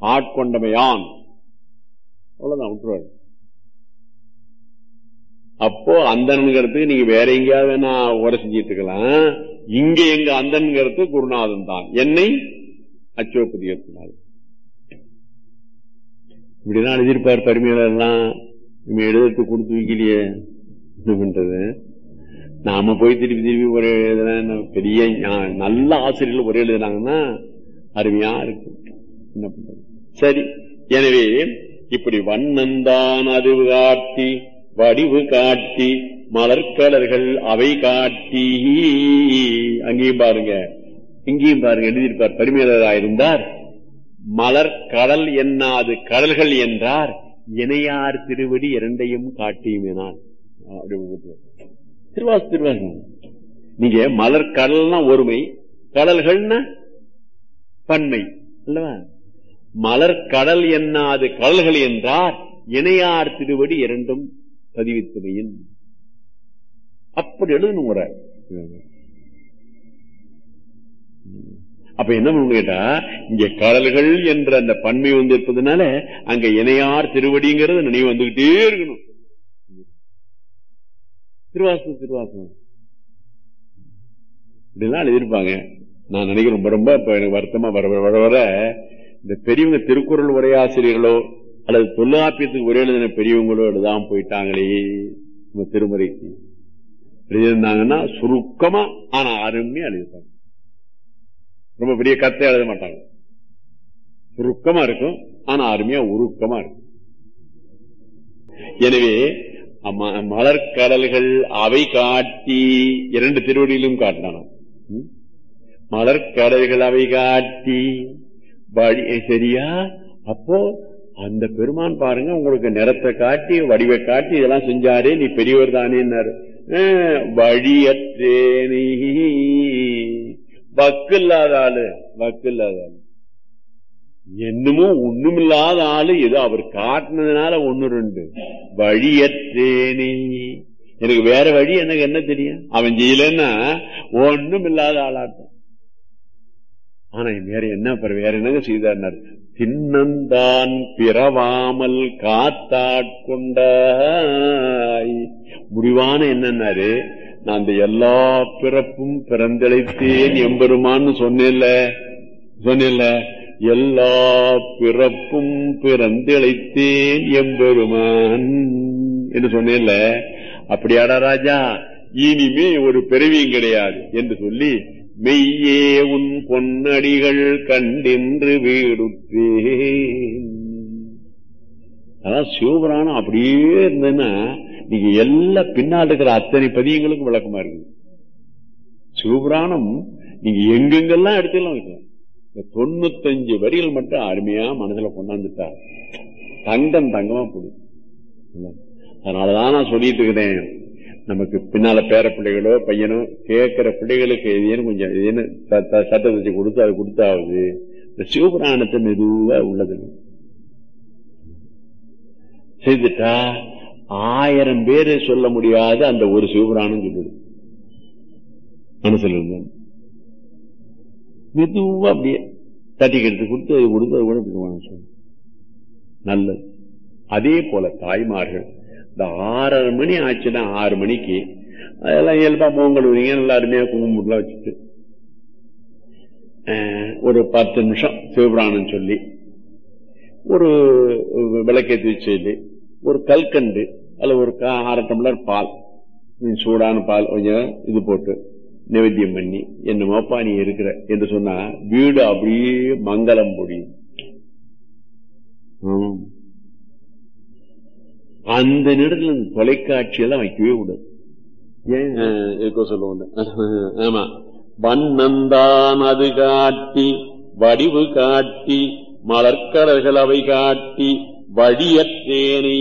ஆட்கொண்டமையான் அவ்வளவுதான் விட்டுருவாரு அப்போ அந்தனுங்கிறதுக்கு நீங்க வேற எங்கேயாவது வேணா உரை செஞ்சிட்டு இருக்கலாம் இங்க எங்க அந்தனுங்கிறது குருநாதன் தான் என்னை அச்சோப்பதிகத்தினால் இப்படிதான் எழுதியிருப்பார் பரிமையாளர்லாம் நம்ம எழுதத்து கொடுத்து வைக்கலையே என்ன பண்றது நாம போய் திருப்பி திருப்பி ஒரு எழுதுனா என்ன பெரிய ஞா- நல்ல ஆசிரியர்கள் ஒரே எழுதுனாங்கன்னா அருமையா இருக்கு என்ன பண்றது சரி எனவே இப்படி வண்ணந்தான் அது காட்டி வடிவு காட்டி மலர்கலர்கள் அவை காட்டி அங்கேயும் பாருங்க இங்கேயும் பாருங்க எழுதியிருப்பார் பரிமையாளராயிருந்தார் மலர் கடல் என்னாது கடல்கள் என்றார் இணையார் திருவடி இரண்டையும் காட்டியுமேனான் அப்படி போட்டுருவார். திருவாசு திருவாசு நீங்க மலர் கடல்னா ஒருமை கடல்கள்னா பன்மை அல்லவா மலர் கடல் என்னாது கடல்கள் என்றார் இணையார் திருவடி இரண்டும் பதிவித்துமையின் அப்படி எழுதணும் முறை அப்ப என்ன பண்ணணும் கேட்டா இங்க கடல்கள் என்ற அந்த பன்மை வந்து இருப்பதனால அங்க இணையார் திருவடிங்கிறது நினைவு வந்துகிட்டே இருக்கணும் திருவாசகம் திருவாசகம் இப்படிலாம் எழுதியிருப்பாங்க நான் நினைக்கிறேன் ரொம்ப ரொம்ப இப்ப எனக்கு வருத்தமா வர வர வர வர இந்த பெரியவங்க திருக்குறள் உரையாசிரியர்களோ அல்லது தொல்லாப்பியத்துக்கு உரை எழுதின பெரியவங்களோ எழுதாம போயிட்டாங்களே நம்ம திருமுறைக்கு எழுதியிருந்தாங்கன்னா சுருக்கமா ஆனா அருமையா எழுதிப்பாங்க ரொம்ப பெரிய கத்தை எழுத மாட்டாங்க சுருக்கமா இருக்கும் ஆனா அருமையா உருக்கமா இருக்கும் எனவே அம்ம- மலர்க்கடல்கள் அவை காட்டி இரண்டு திருவடியிலும் காட்டினானாம் ம்? மலர்க்கடல்கள் அவை காட்டி வழி சரியா அப்போ அந்த பெருமான் பாருங்க உங்களுக்கு நிறத்தை காட்டி வடிவை காட்டி இதெல்லாம் செஞ்சாரே நீ பெரியவர் தானேன்னாரு அஹ், வழியற்றேனே வக்கு இல்லாத ஆளு வக்கு இல்லாத ஆளு என்னமோ ஒண்ணுமில்லாத ஆளு ஏதோ அவர் காட்டினதுனால ஒண்ணு ரெண்டு வழியற்றேனே எனக்கு வேற வழி எனக்கு என்ன தெரியும் அவன் செய்யலன்னா ஒண்ணும் இல்லாத ஆளாட்டம் ஆனா வேற என்ன அப்புறம் வேற என்னங்க செய்தார் தின்னந்தான் பிறவாமல் காத்தாட்கொண்டாய் முடிவான என்னன்னாரு நான் அந்த எல்லா பிறப்பும் பிறந்தழைத்தேன் எம்பெருமான்னு சொன்னேன்ல சொன்னேன்ல எல்லா பிறப்பும் பிறந்தழைத்தேன் எம்பெருமான் என்று சொன்னேன்ல அப்படியாடா ராஜா இனிமே ஒரு பிறவியும் கிடையாது என்று சொல்லி மெய்யே உன் பொன்னடிகள் கண்டின்று வீடுற்றேன் அதான் சிவபுராணம் அப்படியே இருந்ததுன்னா நீங்க எல்லா பின்னால் இருக்கிற அத்தனை பதியங்களுக்கும் விளக்கமா இருக்கு சிவபுராணம் நீங்க எங்கெங்கெல்லாம் எடுத்துக்கலாம் வைக்கலாம் இந்த தொண்ணூத்தஞ்சு வரிகள் மட்டும் அருமையா மனசுல கொண்டாந்துட்டா தங்கம் தங்கமா போடுது அதனாலதான் நான் சொல்லிட்டு இருக்கிறேன் நமக்கு பின்னால பேர பிள்ளைகளோ பையனோ கேட்கிற பிள்ளைகளுக்கு எதையும் கொஞ்சம் எதையும் சட்டத்தை வச்சு கொடுத்து அது கொடுத்தாவது இந்த சிவபுராணத்தை மெதுவா உள்ளது செய்துட்டா ஆயிரம் பேரு சொல்ல முடியாத அந்த ஒரு சிவபுராணம் சொல்லுது மனசுல இருந்து மெதுவா அப்படியே தட்டிக்கிட்டு கொடுத்து அது கொடுத்து அது கூட பிடிக்குவாங்க சொல்லு. நல்லது அதே போல தாய்மார்கள் இந்த ஆறரை மணி ஆச்சுன்னா ஆறு மணிக்கு அதெல்லாம் இயல்பா பொங்கல் விடுவீங்க நல்லா அருமையா குங்குமம்லாம் வச்சுட்டு அஹ், ஒரு பத்து நிமிஷம் சிவபுராணம் சொல்லி ஒரு விளக்கேற்றி வச்சு சொல்லி ஒரு கல்கண்டு அல்ல ஒரு கா- அரை டம்ளர் பால் உம், சூடான பால் கொஞ்சம் இது போட்டு நிவேத்தியம் பண்ணி என்னமோப்பா நீ இருக்கிற என்று சொன்னா வீடு அப்படியே மங்களம் பொழியும் ஆம். அந்த நேரத்தில் இந்த தொலைக்காட்சியெல்லாம் வைக்கவே கூடாது ஏன் அஹ், இருக்க சொல்லுவோம் ஆமா வண்ணந்தான் அது காட்டி வடிவு காட்டி மலர்க்கடல்கள் அவை காட்டி வழியற்றேனை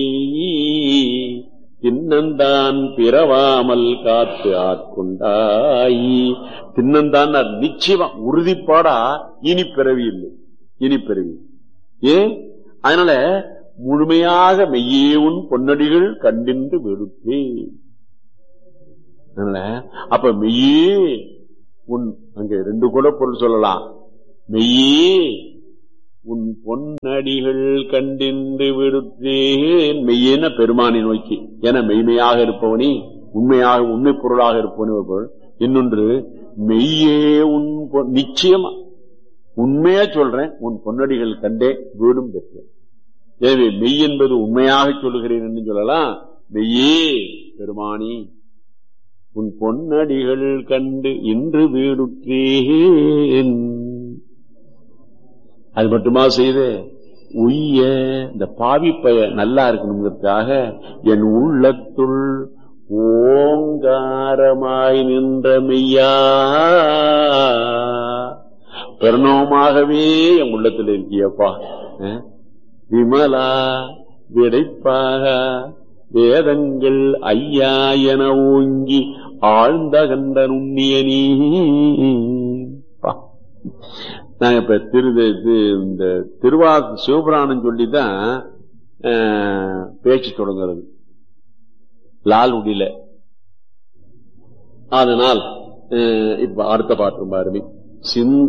தின்னந்தான் பிறவாமல் காத்து ஆட்கொண்டாய் தின்னந்தான் நிச்சயமா உறுதிப்பாடா இனி பிறவி இல்லை இனி பிறவி ஏன் அதனால முழுமையாக மெய்யே உன் பொன்னடிகள் கண்டின்று வெடுத்தே அதனால அப்ப மெய்யே உன் அங்க ரெண்டு கூட பொருள் சொல்லலாம் மெய்யே உன் பொன்னடிகள் கண்டின்று விடுத்தேன் மெய்யென பெருமானை நோக்கி என மெய்மையாக இருப்பவனி உண்மையாக உண்மை பொருளாக இருப்பவனி ஒரு பொருள் இன்னொன்று மெய்யே உன் பொ- நிச்சயமா உண்மையா சொல்றேன் உன் பொன்னடிகள் கண்டே வீடும் பெற்றேன் எனவே மெய் என்பது உண்மையாக சொல்லுகிறேன் என்று சொல்லலாம் மெய்யே பெருமானி உன் பொன்னடிகள் கண்டு இன்று வீடுற்றேன் அது மட்டுமா செய்து உய்ய இந்த பாவி பய நல்லா இருக்கணுங்கிறதுக்காக என் உள்ளத்துள் ஓங்காரமாய் நின்ற மெய்யா பிரணவமாகவே என் உள்ளத்தில் இருக்கியப்பா அஹ்? விமலா விடைப்பாக வேதங்கள் ஐயா என ஓங்கி ஆழ்ந்த கண்ட நுண்ணிய நீ பா. நாங்க இப்ப திரு இது இந்த திருவா சிவபுராணம் சொல்லிதான் அஹ், பேச்சு தொடங்குறது லால்குடியில அதனால் அஹ், இப்ப அடுத்த பாட்டு ரொம்ப அருமை சிந்த